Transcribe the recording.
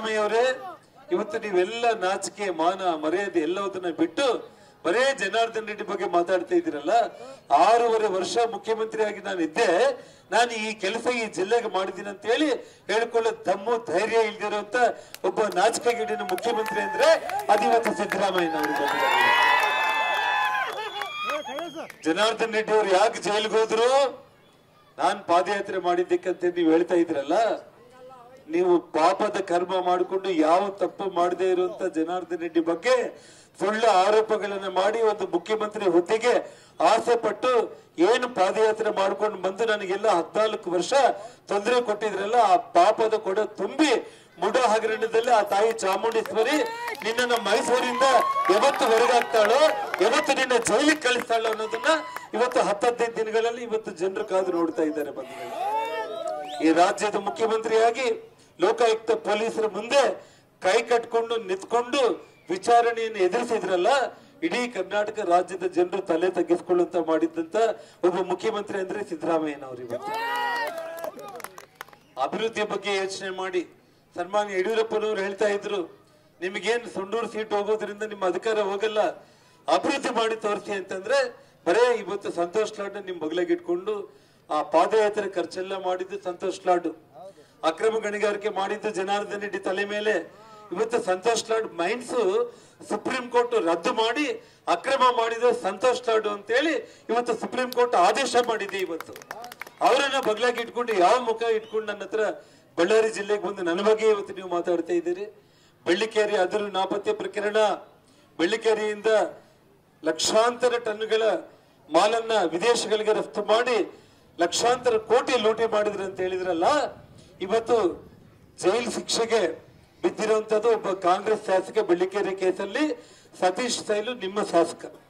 ಸಿದ್ದರಾಮಯ್ಯ ಅವರೇ ಇವತ್ತು ನೀವೆಲ್ಲ ನಾಚಿಕೆ ಮಾನ ಮರ್ಯಾದೆ ಎಲ್ಲವನ್ನ ಬಿಟ್ಟು ಬರೇ ಜನಾರ್ದನ್ ರೆಡ್ಡಿ ಬಗ್ಗೆ ಮಾತಾಡ್ತಾ ಇದ್ದೀರಲ್ಲ ಆರೂವರೆ ವರ್ಷ ಮುಖ್ಯಮಂತ್ರಿಯಾಗಿ ನಾನು ಇದ್ದೆ ನಾನು ಈ ಕೆಲಸ ಈ ಜಿಲ್ಲೆಗೆ ಮಾಡಿದ್ದೀನಿ ಅಂತ ಹೇಳಿ ಹೇಳ್ಕೊಳ್ಳೋ ದಮ್ಮು ಧೈರ್ಯ ಇಲ್ದಿರುವಂತ ಒಬ್ಬ ನಾಚಿಕೆಗೇಡಿನ ಮುಖ್ಯಮಂತ್ರಿ ಅಂದ್ರೆ ಅದಿವತ್ತು ಸಿದ್ದರಾಮಯ್ಯನವರು ಬಂದಿದ್ದಾರೆ ಜನಾರ್ದನ್ ರೆಡ್ಡಿ ಅವರು ಯಾಕೆ ಜೈಲಿಗೆ ಹೋದ್ರು ನಾನ್ ಪಾದಯಾತ್ರೆ ಮಾಡಿದ್ದಕ್ಕಂತ ನೀವು ಹೇಳ್ತಾ ಇದ್ರಲ್ಲ ನೀವು ಪಾಪದ ಕರ್ಮ ಮಾಡಿಕೊಂಡು ಯಾವ ತಪ್ಪು ಮಾಡದೇ ಇರುವಂತ ಜನಾರ್ದನ್ ರೆಡ್ಡಿ ಬಗ್ಗೆ ಸುಳ್ಳು ಆರೋಪಗಳನ್ನ ಮಾಡಿ ಒಂದು ಮುಖ್ಯಮಂತ್ರಿ ಹುದ್ದೆಗೆ ಆಸೆ ಪಟ್ಟು ಏನು ಪಾದಯಾತ್ರೆ ಮಾಡ್ಕೊಂಡು ಬಂದು ನನಗೆಲ್ಲ ಹದ್ನಾಲ್ಕು ವರ್ಷ ತೊಂದರೆ ಕೊಟ್ಟಿದ್ರಲ್ಲ ಆ ಪಾಪದ ಕೊಡ ತುಂಬಿ ಮುಡ ಹಗರಣದಲ್ಲಿ ಆ ತಾಯಿ ಚಾಮುಂಡೇಶ್ವರಿ ನಿನ್ನನ್ನ ಮೈಸೂರಿಂದ ಯಾವತ್ತು ಹೊರಗಾಗ್ತಾಳೋ ಯಾವತ್ತು ನಿನ್ನ ಜೈಲಿಗೆ ಕಳಿಸ್ತಾಳೋ ಅನ್ನೋದನ್ನ ಇವತ್ತು ಹತ್ತದೈದು ದಿನಗಳಲ್ಲಿ ಇವತ್ತು ಜನರು ಕಾದು ನೋಡ್ತಾ ಇದ್ದಾರೆ ಬಂಧುಗಳು ಈ ರಾಜ್ಯದ ಮುಖ್ಯಮಂತ್ರಿಯಾಗಿ ಲೋಕಾಯುಕ್ತ ಪೊಲೀಸರ ಮುಂದೆ ಕೈ ಕಟ್ಕೊಂಡು ನಿಂತ್ಕೊಂಡು ವಿಚಾರಣೆಯನ್ನು ಎದುರಿಸಿದ್ರಲ್ಲ ಇಡೀ ಕರ್ನಾಟಕ ರಾಜ್ಯದ ಜನರು ತಲೆ ತಗ್ಗಿಸ್ಕೊಳ್ಳುವಂತ ಮಾಡಿದ್ದಂತ ಒಬ್ಬ ಮುಖ್ಯಮಂತ್ರಿ ಅಂದ್ರೆ ಸಿದ್ದರಾಮಯ್ಯನವರು ಇವತ್ತು ಅಭಿವೃದ್ಧಿ ಬಗ್ಗೆ ಯೋಚನೆ ಮಾಡಿ ಸನ್ಮಾನ್ಯ ಯಡಿಯೂರಪ್ಪನವರು ಹೇಳ್ತಾ ಇದ್ರು ನಿಮಗೇನ್ ಸೊಂಡೂರು ಸೀಟ್ ಹೋಗೋದ್ರಿಂದ ನಿಮ್ಮ ಅಧಿಕಾರ ಹೋಗಲ್ಲ ಅಭಿವೃದ್ಧಿ ಮಾಡಿ ತೋರಿಸಿ ಅಂತಂದ್ರೆ ಬರೇ ಇವತ್ತು ಸಂತೋಷ್ ಲಾಡ್ ನಿಮ್ ಬಗಲಾಗಿ ಇಟ್ಕೊಂಡು ಆ ಪಾದಯಾತ್ರೆ ಖರ್ಚೆಲ್ಲ ಮಾಡಿದ್ದು ಸಂತೋಷ್ ಲಾಡ್ ಅಕ್ರಮ ಗಣಿಗಾರಿಕೆ ಮಾಡಿದ್ದು ಜನಾರ್ದನ್ ರೆಡ್ಡಿ ತಲೆ ಮೇಲೆ ಇವತ್ತು Santosh Lad mines supreme court ರದ್ದು ಮಾಡಿ ಅಕ್ರಮ ಮಾಡಿದ ಸಂತೋಷ್ ಲಾಡ್ ಅಂತೇಳಿ ಇವತ್ತು ಸುಪ್ರೀಂ ಕೋರ್ಟ್ ಆದೇಶ ಮಾಡಿದೆ ಇವತ್ತು ಅವರನ್ನ ಬಗ್ಲಾಗಿ ಇಟ್ಕೊಂಡು ಯಾವ ಮುಖ ಇಟ್ಕೊಂಡು ನನ್ನ ಹತ್ರ ಬಳ್ಳಾರಿ ಜಿಲ್ಲೆಗೆ ಬಂದು ನನ್ನ ಬಗ್ಗೆ ಇವತ್ತು ನೀವು ಮಾತಾಡ್ತಾ ಇದ್ದೀರಿ ಬೆಳ್ಳಿಕೇರಿ ಅದರು ನಾಪತ್ತೆ ಪ್ರಕರಣ ಬೆಳ್ಳಿಕೇರಿಯಿಂದ ಲಕ್ಷಾಂತರ ಟನ್ಗಳ ಮಾಲನ್ನ ವಿದೇಶಗಳಿಗೆ ರಫ್ತು ಮಾಡಿ ಲಕ್ಷಾಂತರ ಕೋಟಿ ಲೂಟಿ ಮಾಡಿದ್ರು ಅಂತ ಹೇಳಿದ್ರಲ್ಲ ಇವತ್ತು ಜೈಲ್ ಶಿಕ್ಷೆಗೆ ಬಿದ್ದಿರುವಂತದ್ದು ಒಬ್ಬ ಕಾಂಗ್ರೆಸ್ ಶಾಸಕ ಬೆಳ್ಳಿಕೇರಿ ಕೇಸಲ್ಲಿ ಸತೀಶ್ ಸೈಲು ನಿಮ್ಮ ಶಾಸಕ